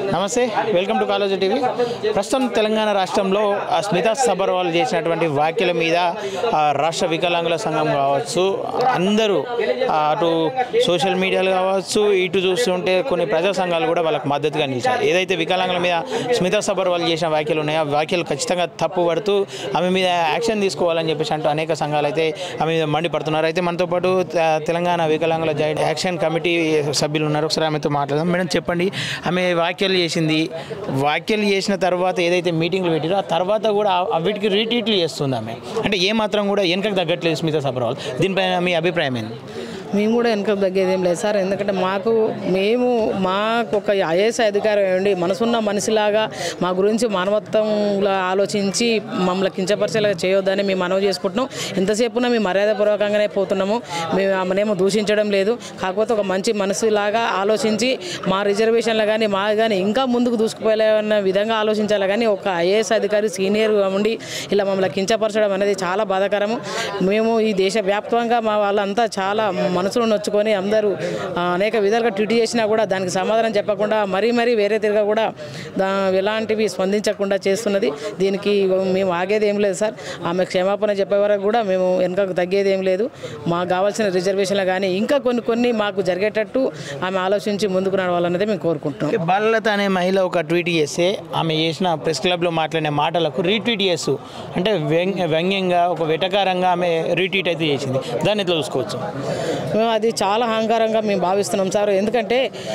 నమస్తే welcome to college TV ప్రస్తుతం తెలంగాణ రాష్ట్రంలో ఆ స్మితా సబర్వాల్ చేసినటువంటి వ్యాఖ్యల మీద ఆ రాష్ట్ర వికలాంగుల సంఘం కావచ్చు అందరూ ఆ అటు సోషల్ మీడియాలు కావచ్చు ఇటు చూస్తుంటే కొన్ని ప్రజా సంఘాలు కూడా వాళ్ళకి మద్దతుగా నిలిచాయి ఏదైతే వికలాంగుల మీద స్మితా సబర్వాల్ చేసిన వ్యాఖ్యలు ఉన్నాయో ఆ వ్యాఖ్యలు ఖచ్చితంగా తప్పు పడుతూ ఆమె మీద యాక్షన్ తీసుకోవాలని చెప్పేసి అంటూ అనేక సంఘాలు అయితే ఆమె మీద మండిపడుతున్నారు అయితే మనతో పాటు త- తెలంగాణ వికలాంగుల జాయింట్ యాక్షన్ కమిటీ సభ్యులు ఉన్నారు ఒకసారి ఆమెతో మాట్లాడదాం మేడం చెప్పండి ఆమె వ్యాఖ్యలు చేసింది వ్యాఖ్యలు చేసిన తర్వాత ఏదైతే మీటింగ్లు పెట్టారో ఆ తర్వాత కూడా ఆ- వీటికి రీట్వీట్లు చేస్తుంది ఆమె అంటే ఏ మాత్రం కూడా వెనకకు తగ్గట్లేదు స్మితా సబర్వాల్ దీనిపైన మీ అభిప్రాయం ఏంది మేము కూడా వెనక తగ్గేది ఏం లేదు సార్ ఎందుకంటే మాకు మేము మాకు ఒక ఐఏఎస్ అధికారం ఏమండి మనసున్న మనిషిలాగా మా గురించి మానవత్వంలో ఆలోచించి మమ్మల్ని కించపరిచేలాగా చేయొద్దని మేము మనవి చేసుకుంటున్నాం ఎంతసేపున మేము మర్యాదపూర్వకంగానే పోతున్నాము మేము ఆమెనేమో దూషించడం లేదు కాకపోతే ఒక మంచి మనసులాగా ఆలోచించి మా రిజర్వేషన్లు కానీ మా కానీ ఇంకా ముందుకు దూసుకుపోయేలాన్న విధంగా ఆలోచించాలి కానీ ఒక ఐఏఎస్ అధికారి సీనియర్ ఉండి ఇలా మమ్మల్ని కించపరచడం అనేది చాలా బాధాకరము మేము ఈ దేశ వ్యాప్తంగా మా వాళ్ళంతా చాలా మనసులో నొచ్చుకొని అందరూ ఆ, అనేక విధాలుగా ట్వీట్ చేసినా కూడా దానికి సమాధానం చెప్పకుండా మరీ మరీ వేరే తిరగా కూడా దా ఎలాంటివి స్పందించకుండా చేస్తున్నది దీనికి మేము ఆగేది ఏం లేదు సార్ ఆమె క్షమాపణ చెప్పే వరకు కూడా మేము వెనకకు తగ్గేది ఏం లేదు మాకు కావాల్సిన రిజర్వేషన్లు కానీ ఇంకా కొన్ని కొన్ని మాకు జరిగేటట్టు ఆమె ఆలోచించి ముందుకు నడవాలన్నది మేము కోరుకుంటున్నాం బాలలత అనే మహిళ ఒక ట్వీట్ చేస్తే ఆమె చేసిన ప్రెస్ క్లబ్లో మాట్లాడిన మాటలకు రీట్వీట్ చేస్తూ అంటే వ్యంగ్య వ్యంగ్యంగా ఒక వెటకారంగా ఆమె రీట్వీట్ అయితే చేసింది దాన్ని ఎట్లా చూసుకోవచ్చు మేము అది చాలా అహంకారంగా మేము భావిస్తున్నాం సార్ ఎందుకంటే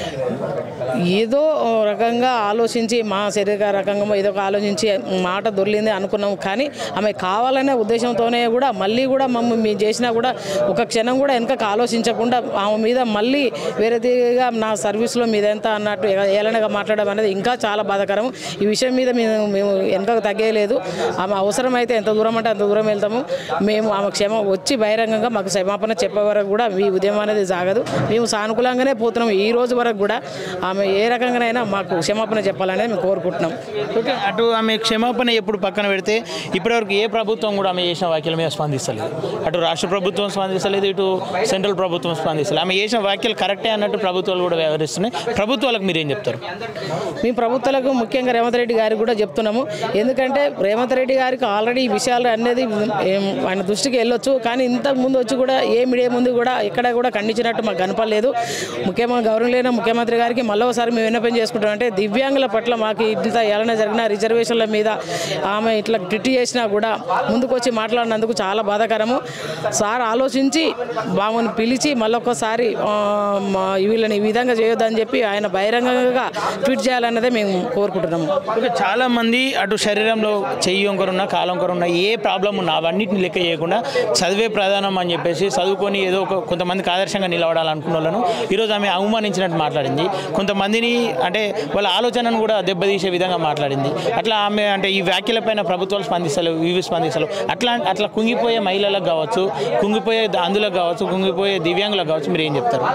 ఏదో రకంగా ఆలోచించి మా శరీర రకంగా ఏదో ఒక ఆలోచించి మాట దొర్లింది అనుకున్నాం కానీ ఆమె కావాలనే ఉద్దేశంతోనే కూడా మళ్ళీ కూడా మమ్మల్ని మేము చేసినా కూడా ఒక క్షణం కూడా వెనకకు ఆలోచించకుండా ఆమె మీద మళ్ళీ వేరేదిగా నా సర్వీస్లో మీదెంత అన్నట్టు ఏలనగా మాట్లాడడం అనేది ఇంకా చాలా బాధాకరం ఈ విషయం మీద మేము మేము వెనకకు తగ్గేయలేదు ఆమె అవసరమైతే ఎంత దూరం అంటే అంత దూరం వెళ్తాము మేము ఆమె క్షమ వచ్చి బహిరంగంగా మాకు క్షమాపణ చెప్పే వరకు కూడా మీ ఉద్యమం అనేది సాగదు మేము సానుకూలంగానే పోతున్నాం ఈ రోజు వరకు కూడా ఆమె ఏ రకంగానైనా మాకు క్షమాపణ చెప్పాలనేది మేము కోరుకుంటున్నాం ఓకే అటు ఆమె క్షమాపణ ఎప్పుడు పక్కన పెడితే ఇప్పటివరకు ఏ ప్రభుత్వం కూడా ఆమె చేసిన వ్యాఖ్యల మీద స్పందిస్తలేదు అటు రాష్ట్ర ప్రభుత్వం స్పందిస్తలేదు ఇటు సెంట్రల్ ప్రభుత్వం స్పందిస్తలేదు ఆమె చేసిన వ్యాఖ్యలు కరెక్టే అన్నట్టు ప్రభుత్వాలు కూడా వ్యవహరిస్తున్నాయి ప్రభుత్వాలకు మీరేం చెప్తారు మేము ప్రభుత్వాలకు ముఖ్యంగా రేవంత్ రెడ్డి గారికి కూడా చెప్తున్నాము ఎందుకంటే రేవంత్ రెడ్డి గారికి ఆల్రెడీ ఈ విషయాలు అనేది ఏం ఆయన దృష్టికి వెళ్ళొచ్చు కానీ ఇంతకు ముందు వచ్చి కూడా ఏ మీడియా ముందు కూడా ఎక్కడ కూడా ఖండించినట్టు మాకు కనపడలేదు ముఖ్యంగా గౌరవలేని ముఖ్యమంత్రి గారికి మళ్ళీ ఒకసారి మేము విన్నపం చేసుకుంటాం అంటే దివ్యాంగుల పట్ల మాకు ఇంత ఏలన జరిగిన రిజర్వేషన్ల మీద ఆమె ఇట్లా ట్విట్ చేసినా కూడా ముందుకు వచ్చి మాట్లాడినందుకు చాలా బాధాకరము సార్ ఆలోచించి బాగుని పిలిచి మళ్ళొకసారి ఆ, మా వీళ్ళని ఈ విధంగా చేయొద్దని చెప్పి ఆయన బహిరంగంగా ట్వీట్ చేయాలన్నదే మేము కోరుకుంటున్నాము ఓకే చాలా మంది అటు శరీరంలో చెయ్యి వంకరున్నా కాలు వంకరున్నా ఏ ప్రాబ్లం ఉన్నా అవన్నిటిని లెక్క చేయకుండా చదివే ప్రధానం అని చెప్పేసి చదువుకొని ఏదో ఒక కొంతమందికి ఆదర్శంగా నిలబడాలనుకున్న వాళ్ళను ఈరోజు ఆమె అవమానించినట్టు మాట్లాడింది కొంతమందిని అంటే వాళ్ళ ఆలోచనను కూడా దెబ్బతీసే విధంగా మాట్లాడింది అట్లా ఆమె అంటే ఈ వ్యాఖ్యలపైన ప్రభుత్వాలు స్పందిస్తలేవు ఇవి స్పందిస్తలేవు అట్లా అట్లా కుంగిపోయే మహిళలకు కావచ్చు కుంగిపోయే అందులకు కావచ్చు కుంగిపోయే దివ్యాంగులకు కావచ్చు మీరు ఏం చెప్తారు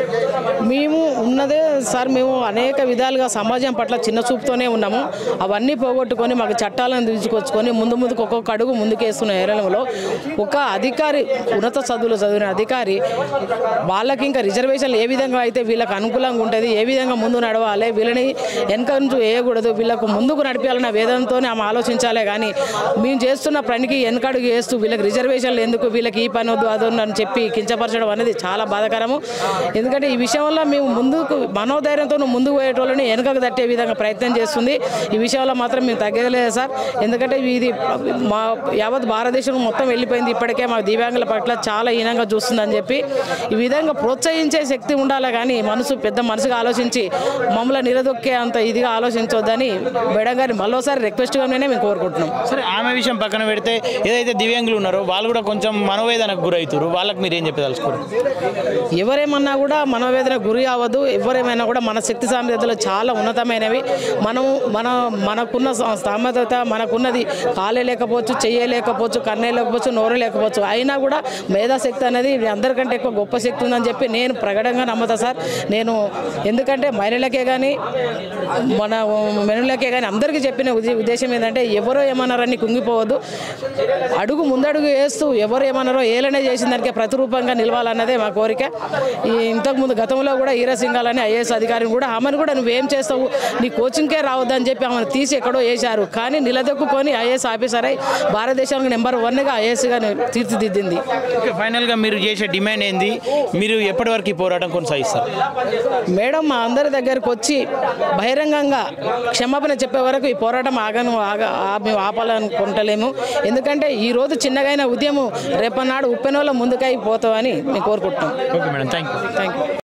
మేము ఉన్నదే సార్ మేము అనేక విధాలుగా సమాజం పట్ల చిన్న చూపుతోనే ఉన్నాము అవన్నీ పోగొట్టుకొని మాకు చట్టాలను తీసుకొచ్చుకొని ముందు ముందుకు ఒక్కొక్క అడుగు ముందుకేస్తున్న ఏరణంలో ఒక అధికారి ఉన్నత చదువులు చదివిన అధికారి వాళ్ళకి ఇంకా రిజర్వేషన్లు ఏ విధంగా అయితే వీళ్ళకి అనుకూలంగా ఉంటుంది ఏ విధంగా ముందు నడవాలి వీళ్ళని వెనక నుంచి వేయకూడదు వీళ్ళకు ముందుకు నడిపించాలన్న వేదంతోనే ఆమె ఆలోచించాలే కానీ మేము చేస్తున్న పనికి వెనకడుగు వేస్తూ వీళ్ళకి రిజర్వేషన్లు ఎందుకు వీళ్ళకి ఈ పని వద్దు అది వద్దు అని చెప్పి కించపరచడం అనేది చాలా బాధాకరము ఎందుకంటే ఈ విషయంలో మేము ముందుకు మనోధైర్యంతో ముందుకు పోయేటోళ్ళని వెనకకు తట్టే విధంగా ప్రయత్నం చేస్తుంది ఈ విషయంలో మాత్రం మేము తగ్గలేదు సార్ ఎందుకంటే ఇది మా యావత్ భారతదేశం మొత్తం వెళ్ళిపోయింది ఇప్పటికే మా దివ్యాంగుల పట్ల చాలా హీనంగా చూస్తుందని చెప్పి ఈ విధంగా ప్రోత్సహించే శక్తి ఉండాలి కానీ మనసు పెద్ద మనసుగా ఆలోచించి మమ్మల్ని నిలదొక్కే అంత ఇదిగా ఆలోచించొద్దని మేడం గారిని మరోసారి రిక్వెస్ట్గానే మేము కోరుకుంటున్నాం సరే ఆమె విషయం పక్కన పెడితే ఏదైతే దివ్యాంగులు ఉన్నారో వాళ్ళు కూడా కొంచెం మనోవేదనకు గురవుతారు వాళ్ళకి మీరు ఏం చెప్పదలుచుకోరు ఎవరేమన్నా కూడా మనోవేదన గురి అవ్వదు ఎవరేమైనా కూడా మన శక్తి సామర్థ్యాలు చాలా ఉన్నతమైనవి మనం మన మనకున్న స- స్థామత మనకున్నది కాలే లేకపోవచ్చు చెయ్యే లేకపోవచ్చు కన్నే లేకపోవచ్చు నోరు లేకపోవచ్చు అయినా కూడా మేధాశక్తి అనేది అందరికంటే కంటే ఎక్కువ గొప్ప శక్తి ఉందని చెప్పి నేను ప్రకటనగా నమ్ముతా సార్ నేను ఎందుకంటే మహిళలకే కానీ మన మహిళలకే కానీ అందరికీ చెప్పిన ఉద్దే- ఉద్దేశం ఏంటంటే ఎవరో ఏమన్నారని కుంగిపోవద్దు అడుగు ముందడుగు వేస్తూ ఎవరు ఏమన్నారో ఏలనే చేసిన దానికి ప్రతిరూపంగా నిలవాలన్నదే మా కోరిక ఈ ఇంతకుముందు గతంలో కూడా ఈరా సింగాల్ అనే ఐఏఎస్ అధికారిని కూడా ఆమెను కూడా నువ్వేం చేస్తావు నీ కోచింగ్కే రావద్దని చెప్పి ఆమెను తీసి ఎక్కడో వేశారు కానీ నిలదొక్కుని ఐఏఎస్ ఆఫీసర్ అయి భారతదేశానికి నెంబర్ వన్గా ఐఏఎస్గా తీర్చిదిద్దింది ఓకే ఫైనల్గా మీరు చేసే డిమాండ్ ఏంది మీరు ఎప్పటి వరకు ఈ పోరాటం కొనసాగిస్తారు మేడం మా అందరి దగ్గరకు వచ్చి బహిరంగంగా క్షమాపణ చెప్పే వరకు ఈ పోరాటం ఆగను ఆగ ఆ- మేము ఆపాలనుకుంటలేము ఎందుకంటే ఈ రోజు చిన్నగైన ఉద్యమం రేపన్నాడు ఉప్పెనోళ్ళ ముందుకై పోతామని మేము కోరుకుంటున్నాం okay madam thank you thank you